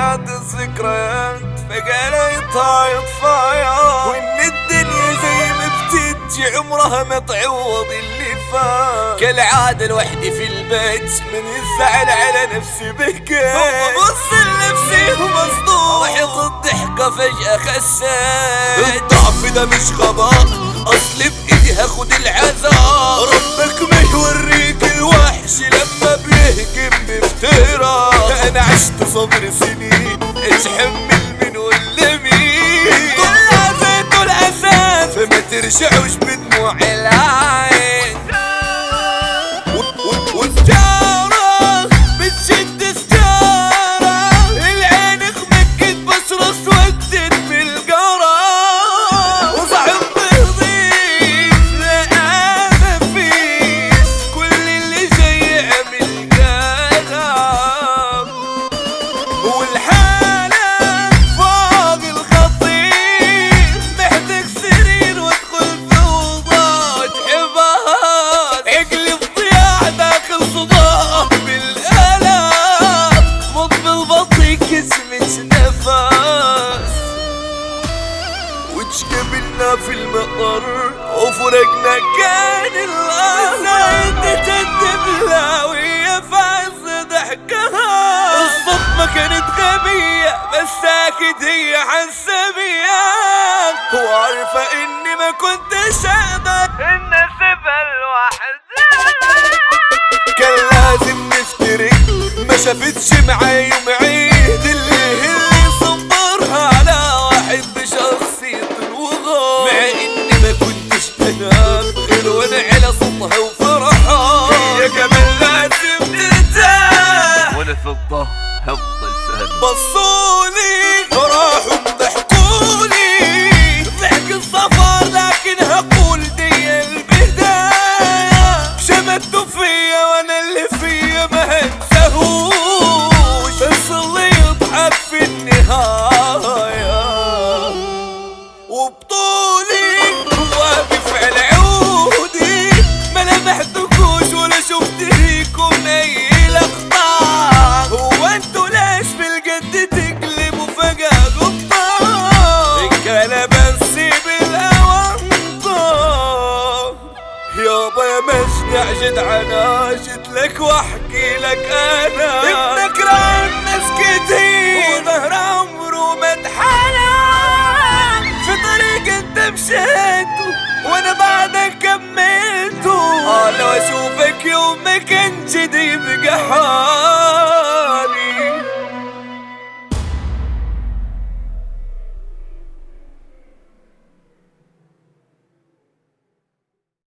بعد الذكريات فجأة لقيتها يطفايا وإن الدنيا زي ما بتجي عمرها ما تعوض اللي فات كالعادة لوحدي في البيت من الزعل على نفسي بكيت ببص لنفسي ومصدوم ضحك الضحكة فجأة خسيت الضعف ده مش غباء أصل بإيدي هاخد العذاب ربك ما يوريك الوحش لما بيهجم بفترة أنا عشت صبر سنين اتحمل من ولا مين دول عزات دول أساس فما ترجعوش بدموع العين و- و- والسجارة بتشد سجارة العين خمكت بشرة اسودت بالقرا وصاحب نظيف لا ما فيش كل اللي جاي عمل قلم والحالة فوق الخطير محتاج سرير وادخل فوضى تحبها عقلي الضياع داخل صداع بالآلام مط بالبطي كسمة نفس وتشقبلنا في المطر وفرقنا كان الأنا انت تندبلا وهي في عز ضحكها الصدمة كانت غبية بس اكيد هي حاسة بيا وعارفة اني ما كنتش اقدر ان اسيبها لوحدها كان لازم نفترق ما شافتش معاي يوم عيد اللي اللي صبرها على واحد بشخصية الوغى مع اني ما كنتش انام غير وانا على صوتها وفرحها هي كمان لازم ترتاح وانا في الظهر هفضل سهل بصولي راحوا ضحكولي ضحك الصفا لكن هقول دي البداية شمتوا فيا وانا اللي فيا ما هنساهوش بس اللي يضحك في النهاية وبطولي واقف على عودي ما لمحتكوش ولا شفت ليكم اي لقطة هو انتوا ليش في الجد تقلبوا فجأة قطة الكلام نسيب الاوانطة يابا يا مشجع جدعنا جيت لك واحكي لك انا ابنك ران ناس كتير وظهر عمره ما اتحنى في طريق انت مشيته وانا بعدك كملته اه لو اشوفك يوم ما كانش دي بقى حال